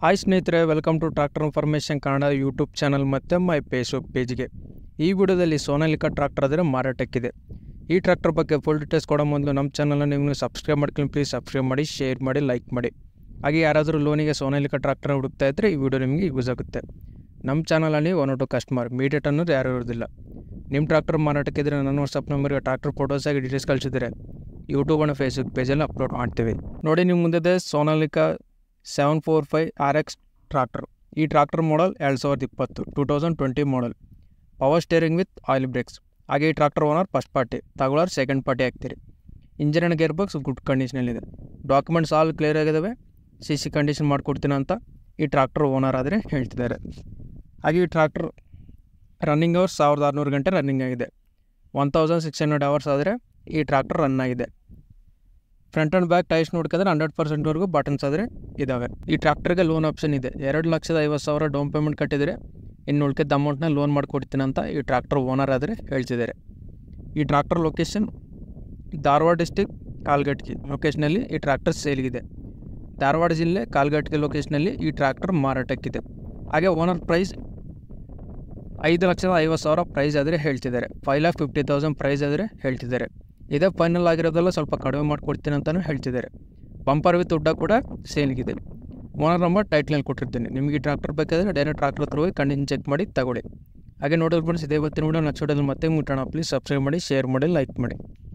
hi ಸ್ನೇಹಿತರೆ welcome to tractor information Kannada YouTube channel ಮತ್ತು my Facebook ಪೇಜ್ಗೆ ಈ ವಿಡಿಯೋದಲ್ಲಿ ಸೋನಾಲಿಕಾ ಟ್ರಾಕ್ಟರ್ ಆದರೆ ಮಾರಾಟಕ್ಕಿದೆ ಈ ಟ್ರಾಕ್ಟರ್ ಬಗ್ಗೆ ಫುಲ್ ಡೀಟೇಲ್ಸ್ ಕೊಡೋ ಮೊದಲು ನಮ್ಮ ಚಾನಲ್ನ ನೀವು ಸಬ್ಸ್ಕ್ರೈಬ್ ಮಾಡ್ಕೊಂಡು ಪ್ಲೀಸ್ ಸಬ್ಸ್ಕ್ರೈಬ್ ಮಾಡಿ ಶೇರ್ ಮಾಡಿ ಲೈಕ್ ಮಾಡಿ ಹಾಗೆ ಯಾರಾದರೂ ಲೋನಿಗೆ ಸೋನಾಲಿಕಾ ಟ್ರಾಕ್ಟರ್ ಹುಡುಕ್ತಾ ಇದ್ದರೆ ಈ ವಿಡಿಯೋ ನಿಮಗೆ ಯೂಸ್ ಆಗುತ್ತೆ ನಮ್ಮ ಚಾನಲಲ್ಲಿ ಒನ್ ಟು ಕಸ್ಟಮರ್ ಮೀಡಿಯೇಟ್ ಅನ್ನೋದು ಯಾರು ಇರೋದಿಲ್ಲ ನಿಮ್ಮ ಟ್ರಾಕ್ಟರ್ ಮಾರಾಟಕ್ಕಿದ್ರೆ ನನ್ನ ವಾಟ್ಸಪ್ ನಂಬರ್ಗೆ ಟ್ರಾಕ್ಟರ್ ಫೋಟೋಸ್ ಆಗಿ ಡೀಟೇಲ್ಸ್ ಕಳಿಸಿದರೆ ಯೂಟ್ಯೂಬ್ ಮತ್ತು ಫೇಸ್ಬುಕ್ ಪೇಜಲ್ಲಿ ಅಪ್ಲೋಡ್ ಮಾಡ್ತೀವಿ ನೋಡಿ ನಿಮ್ಮ ಮುಂದೆ Sonalika seven four five R X tractor ಈ ಟ್ರಾಕ್ಟರ್ ಮಾಡಲ್ ಎರಡು ಸಾವಿರದ ಇಪ್ಪತ್ತು two thousand twenty model power steering with oil brakes ಹಾಗೆ ಈ ಟ್ರಾಕ್ಟರ್ ಓನರ್ ಫಸ್ಟ್ ಪಾರ್ಟಿ ತಗೊಳ್ಳೋರು ಸೆಕೆಂಡ್ ಪಾರ್ಟಿ ಆಗ್ತೀರಿ engine and gear box good ಕಂಡೀಷನಲ್ಲಿದೆ ಡಾಕ್ಯುಮೆಂಟ್ಸ್ ಆಲ್ ಕ್ಲಿಯರ್ ಆಗಿದ್ದಾವೆ ಸಿ ಸಿ ಕಂಡೀಷನ್ ಮಾಡಿಕೊಡ್ತೀನಿ ಅಂತ ಈ ಟ್ರಾಕ್ಟರ್ ಓನರ್ ಆದರೆ ಹೇಳ್ತಿದ್ದಾರೆ ಹಾಗೆ ಈ ಟ್ರಾಕ್ಟರ್ ರನ್ನಿಂಗ್ ಅವರ್ಸ್ ಸಾವಿರದ ಆರುನೂರು ಗಂಟೆ ರನ್ನಿಂಗ್ ಆಗಿದೆ one thousand six hundred hours ಆದರೆ ಈ ಟ್ರಾಕ್ಟರ್ ರನ್ ಆಗಿದೆ ಫ್ರಂಟ್ ಆ್ಯಂಡ್ ಬ್ಯಾಕ್ ಟೈರ್ಸ್ ನೋಡ್ಕೊಂಡ್ರೆ ಹಂಡ್ರೆಡ್ ಪರ್ಸೆಂಟ್ವರೆಗೂ ಬಟನ್ಸ್ ಆದರೆ ಇದ್ದಾವೆ ಈ ಟ್ರ್ಯಾಕ್ಟರ್ಗೆ ಲೋನ್ ಆಪ್ಷನ್ ಇದೆ ಎರಡು ಲಕ್ಷದ ಐವತ್ತು ಸಾವಿರ ಡೌನ್ ಪೇಮೆಂಟ್ ಕಟ್ಟಿದರೆ ಇನ್ನು ಉಳ್ಕಿದ ಅಮೌಂಟ್ನ ಲೋನ್ ಮಾಡಿಕೊಡ್ತೀನಿ ಅಂತ ಈ ಟ್ರ್ಯಾಕ್ಟರ್ ಓನರ್ ಆದರೆ ಹೇಳ್ತಿದ್ದಾರೆ ಈ tractor location Dharwad district Kalghatgi ಲೊಕೇಶನಲ್ಲಿ ಈ ಟ್ರ್ಯಾಕ್ಟರ್ ಸೇಲ್ಗಿದೆ ಧಾರವಾಡ ಜಿಲ್ಲೆ ಕಾಲ್ಗಟ್ಟಿ ಲೊಕೇಶನಲ್ಲಿ ಈ ಟ್ರ್ಯಾಕ್ಟರ್ ಮಾರಾಟಕ್ಕಿದೆ ಹಾಗೆ ಓನರ್ ಪ್ರೈಸ್ ಐದು ಲಕ್ಷದ ಐವತ್ತು ಸಾವಿರ ಪ್ರೈಸ್ ಆದರೆ ಹೇಳ್ತಿದ್ದಾರೆ five lakh fifty thousand price ಆದರೆ ಹೇಳ್ತಿದ್ದಾರೆ ಇದೇ ಫೈನಲ್ ಆಗಿರೋದೆಲ್ಲ ಸ್ವಲ್ಪ ಕಡಿಮೆ ಮಾಡಿಕೊಡ್ತೀನಿ ಅಂತಲೂ ಹೇಳ್ತಿದ್ದಾರೆ ಬಂಪರ್ ವಿತ್ ಉಡ್ಡ ಕೂಡ ಸೇಲ್ಗಿದೆ ಓನರ್ ನಂಬರ್ ಟೈಟ್ಲಲ್ಲಿ ಕೊಟ್ಟಿರ್ತೀನಿ ನಿಮಗೆ ಈ ಟ್ರಾಕ್ಟರ್ ಬೇಕಾದರೆ ಡೈರೆಕ್ಟ್ ಟ್ರಾಕ್ಟರ್ ಹತ್ರ ಹೋಗಿ ಕಂಡೀಷನ್ ಚೆಕ್ ಮಾಡಿ ತಗೊಳ್ಳಿ ಹಾಗೆ ನೋಡೋದು ಫ್ರೆಂಡ್ಸ್ ಇದೇ ಇವತ್ತಿನ ವಿಡಿಯೋ ನೆಕ್ಸ್ಟ್ ವಿಡಿಯೋದಲ್ಲಿ ಮತ್ತೆ ಮುಟ್ಟೋಣ ಪ್ಲೀಸ್ ಸಬ್ಸ್ಕ್ರೈಬ್ ಮಾಡಿ ಶೇರ್ ಮಾಡಿ ಲೈಕ್ ಮಾಡಿ